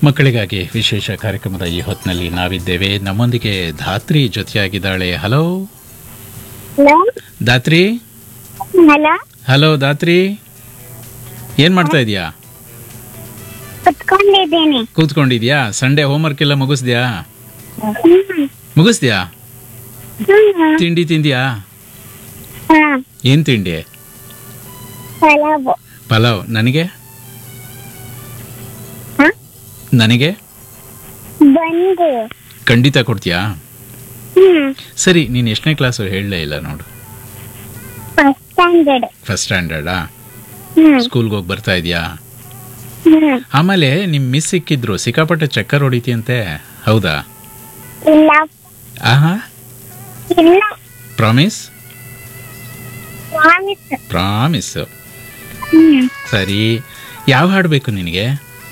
ಮಕ್ಕಳಿಗಾಗಿ ವಿಶೇಷ ಕಾರ್ಯಕ್ರಮದ ಈ ಹೊತ್ತಿನಲ್ಲಿ ನಾವಿದ್ದೇವೆ ನಮ್ಮೊಂದಿಗೆ ಧಾತ್ರಿ ಜೊತೆಯಾಗಿದ್ದಾಳೆ hello hello Dhatri hello hello Dhatri ಏನ್ ಮಾಡ್ತಾ ಇದೀಯಾ ಕುತ್ಕೊಂಡಿದ್ದೀನಿ ಕೂತ್ಕೊಂಡಿದ್ಯಾ ಸಂಡೇ ಹೋಮ್ವರ್ಕ್ ಎಲ್ಲ ಮುಗಿಸ್ದ್ಯಾ ಹ್ಮ್. ಮುಗಿಸ್ದ್ಯಾ ಹ್ಮ್. ತಿಂಡಿ ತಿಂದ್ಯಾ ಹಾ, ಏನ್ ತಿಂಡಿ ಪಲಾವು ಪಲಾವ್ ನನಗೆ ಹಾ? ನನಗೆ ಬಂದು ಖಂಡಿತ ಕೊಡ್ತೀಯಾ ಹ್ಮ್ ಸರಿ ನೀನು ಎಷ್ಟನೇ ಕ್ಲಾಸು ಹೇಳಲೇ ಇಲ್ಲ ನೋಡು ಫಸ್ಟ್ ಸ್ಟ್ಯಾಂಡರ್ಡ್ ಫಸ್ಟ್ ಸ್ಟ್ಯಾಂಡರ್ಡಾ ಹ್ಮ್ ಸ್ಕೂಲ್ಗೆ ಹೋಗಿ ಬರ್ತಾ ಇದೆಯಾ ಹ್ಮ್ ಆಮೇಲೆ ನಿಮ್ಮ ಮಿಸ್ ಸಿಕ್ಕಿದ್ರು ಸಿಕ್ಕಾಪಟ್ಟೆ ಚಕ್ಕರ್ ಹೊಡಿತೀಯಂತೆ ಹೌದಾ ಇಲ್ಲ ಆಹಾ ಇಲ್ಲ ಪ್ರಾಮಿಸ್ ಪ್ರಾಮಿಸ್ ಪ್ರಾಮಿಸ್ ಹ್ಮ್ ಸರಿ ಯಾವ ಹಾಡು ಬೇಕು ನಿನಗೆ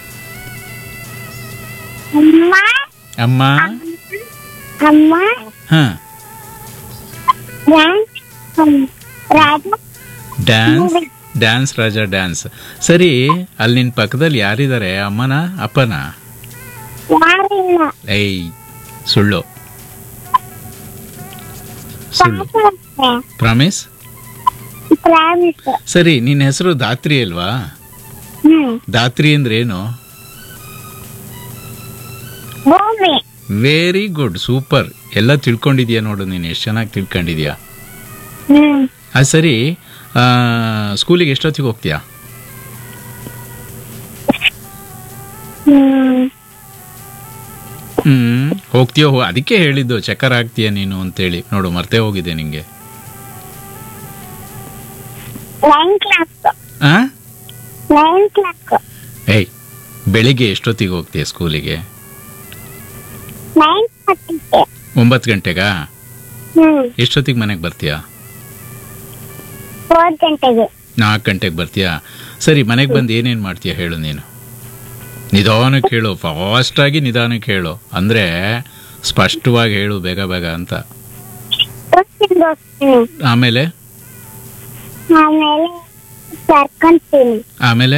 ಅಮ್ಮ ಅಮ್ಮ ಅಮ್ಮ ಹಾ ಡ್ಯಾನ್ಸ್ ಹ್ಮ್. Raja dance dance Raja dance ಸರಿ ಅಲ್ಲಿ ನಿನ್ನ ಪಕ್ಕದಲ್ಲಿ ಯಾರಿದ್ದಾರೆ ಅಮ್ಮನ ಅಪ್ಪನ ಯಾರಿಲ್ಲ ಏಯ್ ಸುಳ್ಳು ಸುಳ್ಳು ಪ್ರಾಮಿಸ್ ಪ್ರಾಮಿಸ್ ಸರಿ ನಿನ್ನ ಹೆಸರು ದಾತ್ರಿ ಅಲ್ವಾ ಹ್ಮ್ ದಾತ್ರಿ ಅಂದ್ರೆ ಏನು ಭೂಮಿ ವೆರಿ ಗುಡ್ ಸೂಪರ್ ಎಲ್ಲ ತಿಳ್ಕೊಂಡಿದ್ಯಾ ನೋಡು ನೀನು ಎಷ್ಟು ಚೆನ್ನಾಗಿ ತಿಳ್ಕೊಂಡಿದ್ಯಾ ಹ್ಮ್ ಅದು ಸರಿ ಆ, ಸ್ಕೂಲಿಗೆ ಎಷ್ಟೊತ್ತಿಗೆ ಹೋಗ್ತೀಯಾ ಹ್ಮ್ ಹ್ಮ್ ಹೋಗ್ತೀಯೋ ಹೋ ಅದಕ್ಕೆ ಹೇಳಿದ್ದು ಚಕ್ಕರ್ ಆಗ್ತೀಯ ನೀನು ಅಂತೇಳಿ ನೋಡು ಮರ್ತೇ ಹೋಗಿದೆ ನಿಂಗೆ ನೈನ್ ಕ್ಲಾಸ್ ಆ ನೈನ್ ಕ್ಲಾಸ್ ಏಯ್ ಬೆಳಿಗ್ಗೆ ಎಷ್ಟೊತ್ತಿಗೆ ಹೋಗ್ತೀಯ ಸ್ಕೂಲಿಗೆ ನೈನ್ ಫಾರ್ಟಿಗೆ ಒಂಬತ್ತು ಗಂಟೆಗಾ ಹ್ಮ್ ಎಷ್ಟೊತ್ತಿಗೆ ಮನೆಗೆ ಬರ್ತೀಯಾ ಫೋರ್ ಗಂಟೆಗೆ ನಾಲ್ಕು ಗಂಟೆಗೆ ಬರ್ತೀಯಾ ಸರಿ ಮನೆಗೆ ಬಂದು ಏನೇನು ಮಾಡ್ತೀಯ ಹೇಳು ನೀನು ನಿಧಾನಕ್ಕೆ ಹೇಳು ಫಾಸ್ಟಾಗಿ ನಿಧಾನಕ್ಕೆ ಹೇಳು ಅಂದರೆ ಸ್ಪಷ್ಟವಾಗಿ ಹೇಳು ಬೇಗ ಬೇಗ ಅಂತ ಟ್ಯೂಷನ್ಗೆ ಹೋಗ್ತೀನಿ ಆಮೇಲೆ ಆಮೇಲೆ ಕರ್ಕೊಂತೀನಿ ಆಮೇಲೆ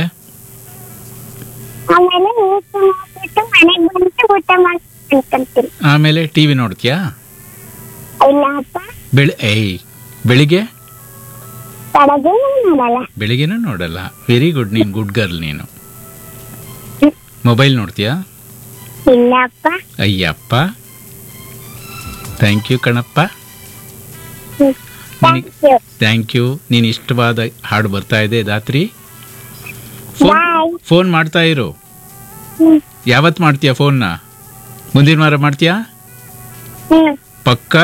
ಆಮೇಲೆ ಊಟ ಮಾಡ್ಬಿಟ್ಟು ಮನೆಗೆ ಬಂದು ಊಟ ಮಾಡಿ ಅನ್ಕೊಂತೀನಿ ಆಮೇಲೆ ಟಿ ವಿ ನೋಡ್ತೀಯಾ ಇಲ್ಲ ಅಪ್ಪ ಬೆಳಿ ಏಯ್ ಬೆಳಿಗ್ಗೆ ಬೆಳಗ್ಗೆ ಮಾಡಲ್ಲ ಬೆಳಿಗ್ಗೆನೂ ನೋಡಲ್ಲ ವೆರಿ ಗುಡ್ ನೀನು ಗುಡ್ ಗರ್ಲ್ ನೀನು ಮೊಬೈಲ್ ನೋಡ್ತೀಯಾ ಇಲ್ಲ ಅಪ್ಪ ಅಯ್ಯಪ್ಪ ಥ್ಯಾಂಕ್ ಯು ಕಣಪ್ಪ ಥ್ಯಾಂಕ್ ಯು ಥ್ಯಾಂಕ್ ಯು ನೀನು ಇಷ್ಟವಾದ ಹಾಡು ಬರ್ತಾ ಇದೆ ದಾತ್ರಿ ಫೋನ್ ಬಾಯ್ ಫೋನ್ ಮಾಡ್ತಾ ಇರು ಹ್ಮ್ ಯಾವತ್ತು ಮಾಡ್ತೀಯಾ ಫೋನ್ನ ಮುಂದಿನ ವಾರ ಮಾಡ್ತೀಯಾ ಹ್ಮ್ ಪಕ್ಕ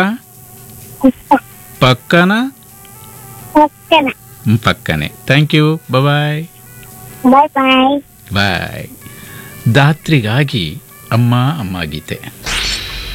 ಪಕ್ಕನ ಓಕೆನಾ ಹ್ಮ್, ಪಕ್ಕನೆ ಥ್ಯಾಂಕ್ ಯು ಬಾಯ್ ಬಾಯ್ ಬಾಯ್ ಬಾಯ್ ದಾತ್ರಿಗಾಗಿ ಅಮ್ಮ ಅಮ್ಮ ಗೀತೆ